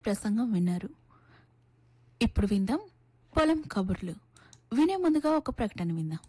ప్రసంగం విన్నారు ఇప్పుడు విందాం పొలం కబుర్లు వినే ముందుగా ఒక ప్రకటన విందాం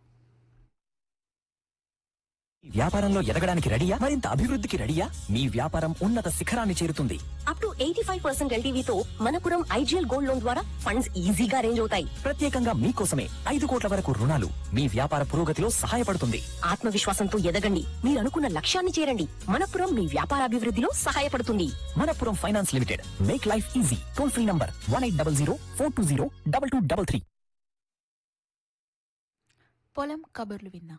వ్యాపారంలో ఎదగడానికి రెడీయా మరింత అభివృద్ధికి రెడీయా మీ వ్యాపారం ఉన్నత శిఖరాన్ని చేరుతుంది up to eighty five percent ఎల్టీవీతో మనపురం ఐజీఎల్ గోల్డ్ లోన్ ద్వారా ఫండ్స్ ఈజీగా అరేంజ్ అవుతాయి ప్రత్యేకంగా మీకోసమే ఐదు కోట్ల వరకు రుణాలు మీ వ్యాపార పురోగతిలో సహాయపడుతుంది ఆత్మవిశ్వాసంతో ఎదగండి మీరు అనుకున్న లక్ష్యాన్ని చేరండి మనపురం మీ వ్యాపార అభివృద్ధిలో సహాయపడుతుంది Manappuram finance limited make life easy toll free number one eight double zero four two zero double two double three పొలం కబుర్లు విందాం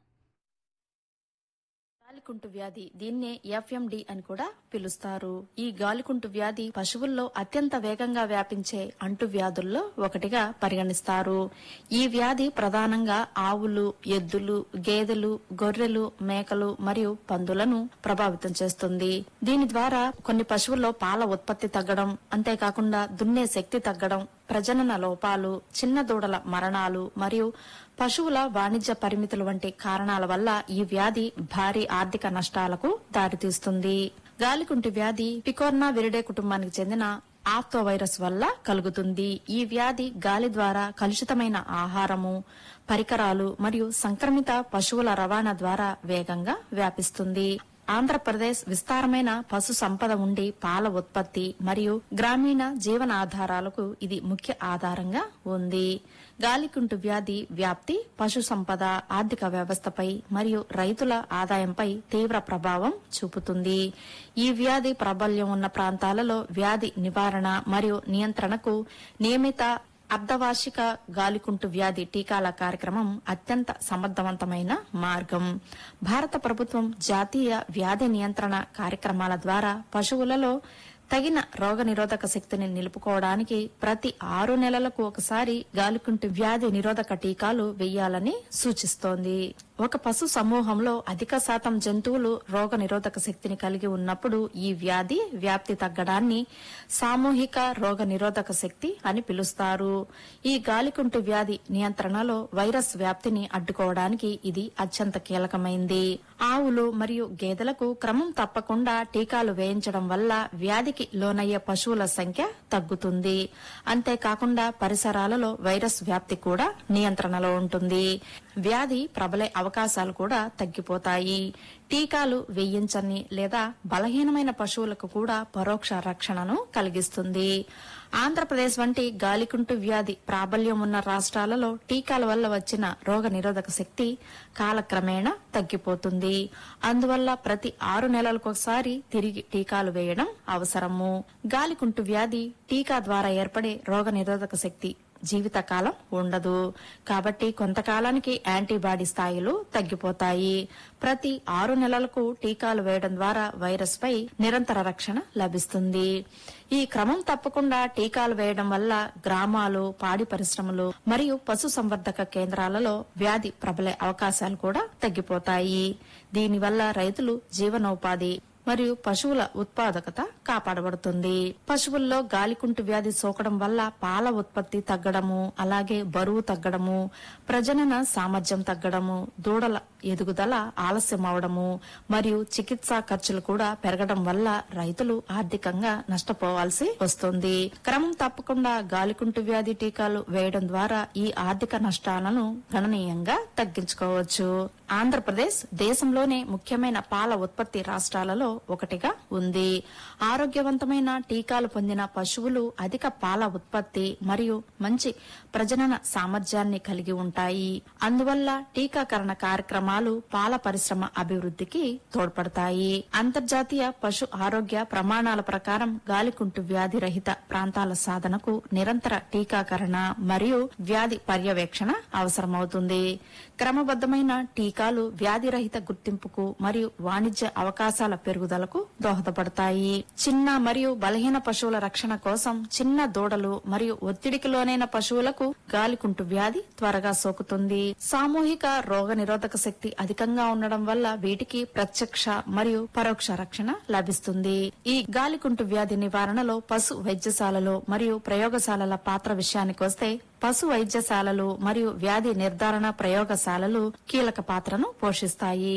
గాలికుంటు వ్యాధి దీన్నే ఎఫ్ఎండి అని కూడా పిలుస్తారు ఈ గాలికుంటు వ్యాధి పశువుల్లో అత్యంత వేగంగా వ్యాపించే అంటు వ్యాధుల్లో ఒకటిగా పరిగణిస్తారు ఈ వ్యాధి ప్రధానంగా ఆవులు ఎద్దులు గేదెలు గొర్రెలు మేకలు మరియు పందులను ప్రభావితం చేస్తుంది దీని ద్వారా కొన్ని పశువుల్లో పాల ఉత్పత్తి తగ్గడం అంతేకాకుండా దున్నే శక్తి తగ్గడం ప్రజనన లోపాలు చిన్న దూడల మరణాలు మరియు పశువుల వాణిజ్య పరిమితులు వంటి కారణాల వల్ల ఈ వ్యాధి భారీ ఆర్థిక నష్టాలకు దారితీస్తుంది గాలికుంటి వ్యాధి పికోర్నా విరిడే కుటుంబానికి చెందిన ఆప్తో వైరస్ వల్ల కలుగుతుంది ఈ వ్యాధి గాలి ద్వారా కలుషితమైన ఆహారము పరికరాలు మరియు సంక్రమిత పశువుల రవాణా ద్వారా వేగంగా వ్యాపిస్తుంది ఆంధ్రప్రదేశ్ విస్తారమైన పశు సంపద ఉండి పాల ఉత్పత్తి మరియు గ్రామీణ జీవన ఆధారాలకు ఇది ముఖ్య ఆధారంగా ఉంది గాలికుంటు వ్యాధి వ్యాప్తి పశు సంపద ఆర్థిక వ్యవస్థపై మరియు రైతుల ఆదాయంపై తీవ్ర ప్రభావం చూపుతుంది ఈ వ్యాధి ప్రాబల్యం ఉన్న ప్రాంతాలలో వ్యాధి నివారణ మరియు నియంత్రణకు నియమిత అర్ధవార్షిక గాలికుంటు వ్యాధి టీకాల కార్యక్రమం అత్యంత సమర్థవంతమైన మార్గం భారత ప్రభుత్వం జాతీయ వ్యాధి నియంత్రణ కార్యక్రమాల ద్వారా పశువులలో తగిన రోగనిరోధక శక్తిని నిలుపుకోవడానికి ప్రతి ఆరు నెలలకు ఒకసారి గాలికుంటు వ్యాధి నిరోధక టీకాలు వేయాలని సూచిస్తోంది ఒక పశు సమూహంలో అధిక శాతం జంతువులు రోగ నిరోధక శక్తిని కలిగి ఉన్నప్పుడు ఈ వ్యాధి వ్యాప్తి తగ్గడాన్ని సామూహిక రోగ నిరోధక శక్తి అని పిలుస్తారు ఈ గాలికుంటు వ్యాధి నియంత్రణలో వైరస్ వ్యాప్తిని అడ్డుకోవడానికి ఇది అత్యంత కీలకమైంది ఆవులు మరియు గేదెలకు క్రమం తప్పకుండా టీకాలు వేయించడం వల్ల వ్యాధికి లోనయ్యే పశువుల సంఖ్య తగ్గుతుంది అంతేకాకుండా పరిసరాలలో వైరస్ వ్యాప్తి కూడా నియంత్రణలో ఉంటుంది వ్యాధి ప్రబలే అవకాశాలు కూడా తగ్గిపోతాయి టీకాలు వేయించని లేదా బలహీనమైన పశువులకు కూడా పరోక్ష రక్షణను కలిగిస్తుంది ఆంధ్రప్రదేశ్ వంటి గాలికుంటు వ్యాధి ప్రాబల్యం ఉన్న రాష్ట్రాలలో టీకాల వల్ల వచ్చిన రోగ నిరోధక శక్తి కాలక్రమేణా తగ్గిపోతుంది అందువల్ల ప్రతి ఆరు నెలలకొకసారి తిరిగి టీకాలు వేయడం అవసరము గాలికుంటు వ్యాధి టీకా ద్వారా ఏర్పడే రోగ నిరోధక శక్తి జీవితకాలం ఉండదు కాబట్టి కొంతకాలానికి యాంటీబాడీ స్థాయిలు తగ్గిపోతాయి ప్రతి ఆరు నెలలకు టీకాలు వేయడం ద్వారా వైరస్ పై నిరంతర రక్షణ లభిస్తుంది ఈ క్రమం తప్పకుండా టీకాలు వేయడం వల్ల గ్రామాలు పాడి పరిశ్రమలు మరియు పశు సంవర్ధక కేంద్రాలలో వ్యాధి ప్రబలే అవకాశాలు కూడా తగ్గిపోతాయి దీనివల్ల రైతులు జీవనోపాధి మరియు పశువుల ఉత్పాదకత కాపాడబడుతుంది పశువుల్లో గాలికుంటు వ్యాధి సోకడం వల్ల పాల ఉత్పత్తి తగ్గడము అలాగే బరువు తగ్గడము ప్రజనన సామర్థ్యం తగ్గడము దూడల ఎదుగుదల ఆలస్యం అవడము మరియు చికిత్సా ఖర్చులు కూడా పెరగడం వల్ల రైతులు ఆర్థికంగా నష్టపోవాల్సి వస్తుంది క్రమం తప్పకుండా గాలికుంటు వ్యాధి టీకాలు వేయడం ద్వారా ఈ ఆర్థిక నష్టాలను గణనీయంగా తగ్గించుకోవచ్చు ఆంధ్రప్రదేశ్ దేశంలోనే ముఖ్యమైన పాల ఉత్పత్తి రాష్ట్రాలలో ఒకటిగా ఉంది ఆరోగ్యవంతమైన టీకాలు పొందిన పశువులు అధిక పాల ఉత్పత్తి మరియు మంచి ప్రజనన సామర్థ్యాన్ని కలిగి ఉంటాయి అందువల్ల టీకాకరణ కార్యక్రమాలు పాల పరిశ్రమ అభివృద్ధికి తోడ్పడతాయి అంతర్జాతీయ పశు ఆరోగ్య ప్రమాణాల ప్రకారం గాలికుంటు వ్యాధి రహిత ప్రాంతాల సాధనకు నిరంతర టీకాకరణ మరియు వ్యాధి పర్యవేక్షణ అవసరమవుతుంది క్రమబద్దమైన టీకాలు వ్యాధి రహిత గుర్తింపుకు మరియు వాణిజ్య అవకాశాల పెరుగుదలకు దోహదపడతాయి చిన్న మరియు బలహీన పశువుల రక్షణ కోసం చిన్న దూడలు మరియు ఒత్తిడికి లోనైన పశువులకు గాలికుంటు వ్యాధి త్వరగా సోకుతుంది సామూహిక రోగ నిరోధక శక్తి అధికంగా ఉండడం వల్ల వీటికి ప్రత్యక్ష మరియు పరోక్ష రక్షణ లభిస్తుంది ఈ గాలికుంటు వ్యాధి నివారణలో పశు వైద్యశాలలో మరియు ప్రయోగశాలల పాత్ర విషయానికి వస్తే పశు వైద్యశాలలు మరియు వ్యాధి నిర్ధారణ ప్రయోగశాలలు కీలక పాత్రను పోషిస్తాయి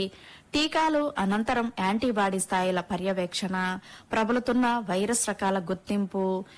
టీకాలు అనంతరం యాంటీబాడీ స్థాయిల పర్యవేక్షణ ప్రబలుతున్న వైరస్ రకాల గుర్తింపు